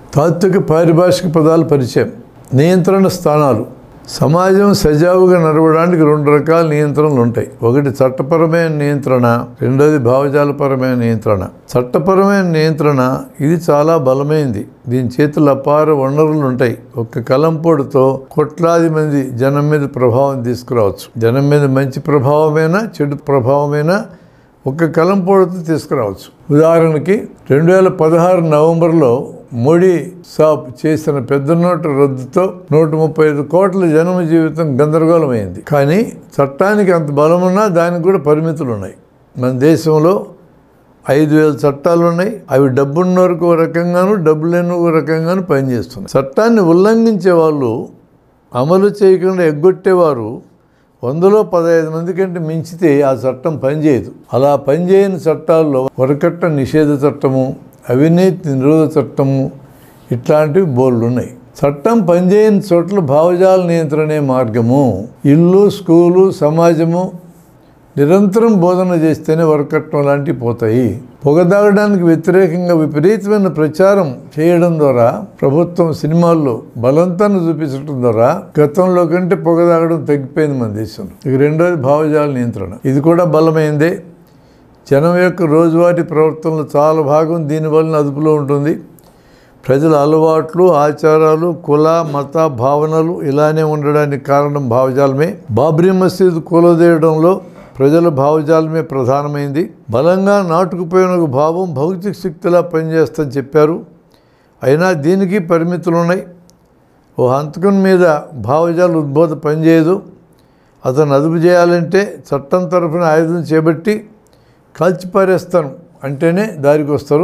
తాత్విక పారిభాషిక పదాల పరిచయం నియంత్రణ స్థానాలు సమాజం సజావుగా నడవడానికి రెండు రకాల నియంత్రణలు ఉంటాయి ఒకటి చట్టపరమైన నియంత్రణ రెండోది భావజాలపరమైన నియంత్రణ చట్టపరమైన నియంత్రణ ఇది చాలా బలమైంది దీని చేతులు అపార వనరులు ఉంటాయి ఒక్క కలంపోటుతో కోట్లాది మంది జనం మీద ప్రభావం తీసుకురావచ్చు జనం మీద మంచి ప్రభావమైనా చెడు ప్రభావమైనా ఒక్క కలంపోటుతో తీసుకురావచ్చు ఉదాహరణకి రెండు వేల పదహారు నవంబర్లో మోడీ సాబ్ చేసిన పెద్ద నోటు రద్దుతో నూట ముప్పై ఐదు కోట్ల జనమ జీవితం గందరగోళమైంది కానీ చట్టానికి అంత బలమున్నా దానికి కూడా పరిమితులు ఉన్నాయి మన దేశంలో ఐదు వేల చట్టాలు ఉన్నాయి అవి డబ్బున్న వరకు ఒక రకంగాను డబ్బు లేని ఒక రకంగాను పనిచేస్తున్నాయి చట్టాన్ని ఉల్లంఘించే వాళ్ళు అమలు చేయకుండా ఎగ్గొట్టేవారు వందలో పదహైదు మంది కంటే మించితే ఆ చట్టం పనిచేయదు అలా పనిచేయని చట్టాల్లో వరకట్ట నిషేధ చట్టము అవినీతి నిరోధ చట్టము ఇట్లాంటివి బోర్డు ఉన్నాయి చట్టం పనిచేయని చోట్ల భావజాల నియంత్రణే మార్గము ఇల్లు స్కూలు సమాజము నిరంతరం బోధన చేస్తేనే వరకట్నం లాంటివి పోతాయి పొగదాగడానికి వ్యతిరేకంగా విపరీతమైన ప్రచారం చేయడం ద్వారా ప్రభుత్వం సినిమాల్లో బలంతాన్ని చూపించడం ద్వారా గతంలో కంటే పొగదాగడం తగ్గిపోయింది మన దేశంలో ఇక రెండోది భావజాల నియంత్రణ ఇది కూడా బలమైందే జనం యొక్క రోజువారీ ప్రవర్తనలో చాలా భాగం దీనివలన అదుపులో ఉంటుంది ప్రజల అలవాట్లు ఆచారాలు కుల మత భావనలు ఇలానే ఉండడానికి కారణం భావజాలమే బాబ్రీ మసీదు కూలదేయడంలో ప్రజల భావజాలమే ప్రధానమైంది బలంగా నాటుకుపోయిన ఒక భావం భౌతిక శక్తిలా పనిచేస్తని చెప్పారు అయినా దీనికి పరిమితులు ఉన్నాయి ఓ హంతకుని మీద భావజాల ఉద్బోధ పనిచేయదు అతను అదుపు చేయాలంటే చట్టం తరఫున ఆయుధం చేపట్టి కాల్చిపారేస్తాను అంటేనే దారికి వస్తారు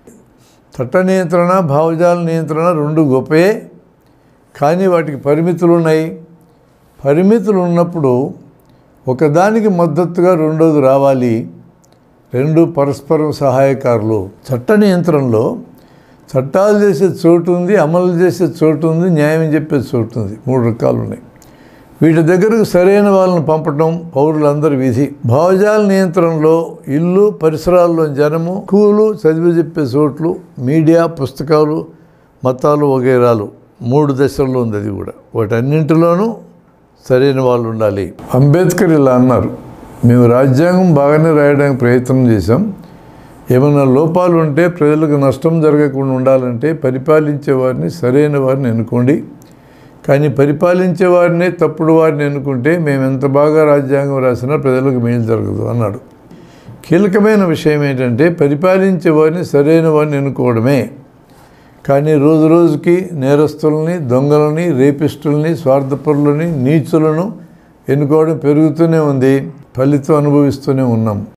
చట్ట నియంత్రణ భావజాల నియంత్రణ రెండు గొప్పయే కానీ వాటికి పరిమితులు ఉన్నాయి పరిమితులు ఉన్నప్పుడు ఒకదానికి మద్దతుగా రెండోది రావాలి రెండు పరస్పరం సహాయకారులు చట్ట నియంత్రణలో చట్టాలు చేసే చోటు ఉంది అమలు చేసే చోటు ఉంది న్యాయం చెప్పే చోటు ఉంది మూడు రకాలు ఉన్నాయి వీటి దగ్గరకు సరైన వాళ్ళని పంపటం పౌరులందరి విధి భావజాల నియంత్రణలో ఇల్లు పరిసరాల్లో జనము స్కూలు చదివి చెప్పే చోట్లు మీడియా పుస్తకాలు మతాలు వగైరాలు మూడు దశల్లో ఉంది అది కూడా వాటన్నింటిలోనూ సరైన వాళ్ళు ఉండాలి అంబేద్కర్ ఇలా అన్నారు మేము రాజ్యాంగం బాగానే రాయడానికి ప్రయత్నం చేశాం ఏమైనా లోపాలు ఉంటే ప్రజలకు నష్టం జరగకుండా ఉండాలంటే పరిపాలించే వారిని సరైన వారిని ఎన్నుకోండి కానీ పరిపాలించే వారినే తప్పుడు వారిని ఎన్నుకుంటే మేము ఎంత బాగా రాజ్యాంగం రాసినా ప్రజలకు మేలు జరగదు అన్నాడు కీలకమైన విషయం ఏంటంటే పరిపాలించే వారిని సరైన వారిని ఎన్నుకోవడమే కానీ రోజు రోజుకి నేరస్తుల్ని దొంగలని రేపిస్టుల్ని స్వార్థపరులని నీచులను ఎన్నుకోవడం పెరుగుతూనే ఉంది ఫలితం అనుభవిస్తూనే ఉన్నాం